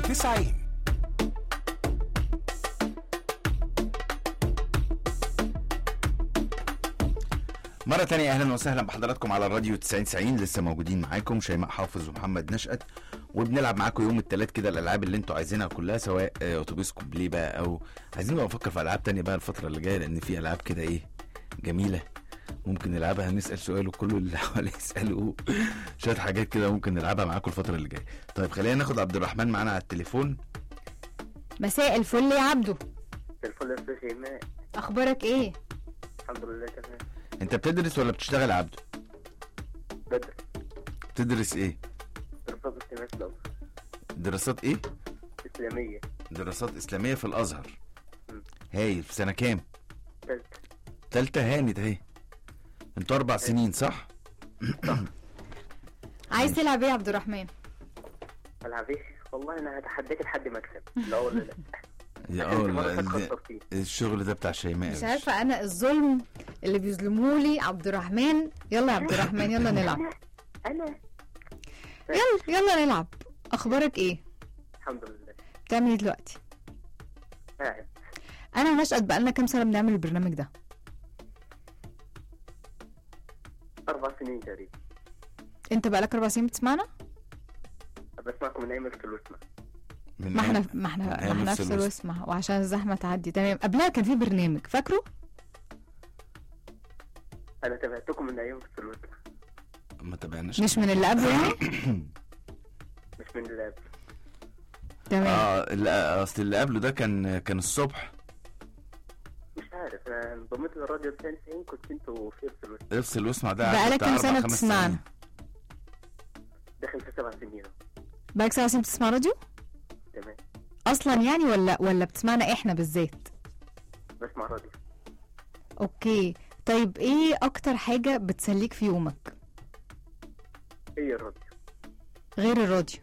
90 مرة تانية أهلا وسهلا بحضراتكم على الراديو 90 90 لسه موجودين معاكم شيماء حافظ ومحمد نشأت وبنلعب معاكم يوم التلات كده الألعاب اللي انتوا عايزينها كلها سواء آه، أتوبيس كوبليه بقى أو عايزين بقى نفكر في ألعاب تانية بقى الفترة اللي جاية لأن في ألعاب كده إيه جميلة ممكن نلعبها نسأل سؤال وكل اللي حواليه يسألوا شوية حاجات كده ممكن نلعبها معاكم الفترة اللي جاية طيب خلينا ناخد عبد الرحمن معانا على التليفون مساء الفل يا عبدو الفل يا استاذ شيماء اخبارك ايه الحمد لله تمام أنت بتدرس ولا بتشتغل يا عبده؟ بدر بتدرس إيه؟ دراسات التماس لو دراسات إيه؟ إسلامية دراسات إسلامية في الأزهر مم. هايل في سنة كام؟ تالتة تالتة هانت اهي انتوا أربع سنين صح؟ عايز تلعب ايه يا عبد الرحمن ألعب إيه؟ والله أنا هتحداك لحد ما أكسب لا ولا لا يا عشان اه مرة ال- فاتت ال- خسرتين. الشغل ده بتاع شيماء مش يا عارفه انا الظلم اللي بيظلموا لي عبد الرحمن يلا يا عبد الرحمن يلا نلعب أنا يلا يلا نلعب اخبارك ايه الحمد لله بتعمل ايه دلوقتي قاعد انا ونشأت بقالنا كام سنه بنعمل البرنامج ده أربع سنين تقريبا انت بقالك اربع سنين بتسمعنا بسمعكم من أيام الوسمة من ما احنا أيام- ما احنا من ما أيام احنا نفس نفس الوسط. الوسمه وعشان الزحمه تعدي تمام قبلها كان في برنامج فاكره أنا تابعتكم من أيام الوسمة ما تابعناش مش من اللي قبله يعني مش من اللي قبل تمام اه لا اصل اللي قبله ده كان كان الصبح مش عارف أنا انضميت للراديو 90 كنت أنتوا في الوسمة افصل واسمع ده بقالك بتاع كام أربع سنة خمس بتسمعنا؟ سنين. داخل في سبع سنين أهو. بقالك سبع سنين بتسمع راديو تمام اصلا يعني ولا ولا بتسمعنا احنا بالذات بسمع راديو اوكي طيب ايه اكتر حاجه بتسليك في يومك هي الراديو غير الراديو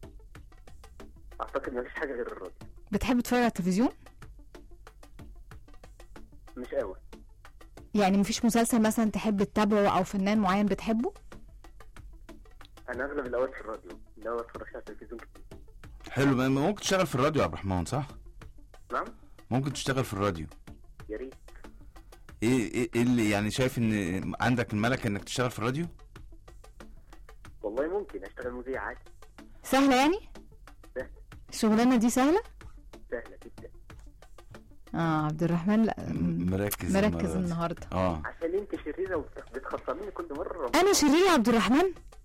أعتقد مفيش حاجة غير الراديو بتحب تتفرج على التلفزيون مش قوي يعني مفيش مسلسل مثلا تحب تتابعه او فنان معين بتحبه أنا أغلب الأوقات في الراديو لا ما بتفرجش على التلفزيون كتير حلو ما- ممكن تشتغل في الراديو يا عبد الرحمن صح؟ نعم ممكن تشتغل في الراديو يا ريت ايه ايه إيه اللي يعني شايف ان عندك الملكة انك تشتغل في الراديو؟ والله ممكن اشتغل مذيع عادي سهله يعني سهل الشغلانه دي سهله سهله جدا اه عبد الرحمن لا م- مركز مركز المرة دي. النهارده اه عشان انت شريره وبتخصميني كل مره انا شرير يا عبد الرحمن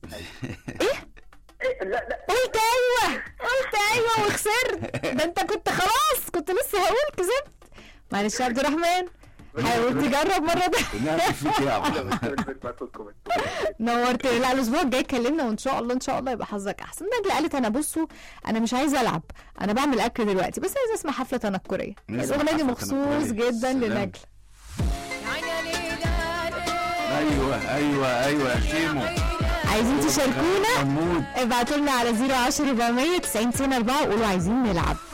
إيه لا لا قلت ايوه قلت ايوه وخسرت ده انت كنت خلاص كنت لسه هقول كسبت معلش يا عبد الرحمن حاول تجرب مره ده نعمل فيك ايه يا عبد لا الرحمن؟ بس بسمع صوتكم بس. نورت لا الاسبوع الجاي كلمنا وان شاء الله ان شاء الله يبقى حظك احسن نجله قالت انا بصوا انا مش عايزه العب انا بعمل اكل دلوقتي بس عايزه اسمع حفله تنكريه نسمع الاغنيه دي حفلة مخصوص تنكرية. جدا سلام. لنجله ايوه ايوه ايوه يا شيمو عايزين تشاركونا حمود ابعتوا لنا على 010 400 90 4 وقولوا عايزين نلعب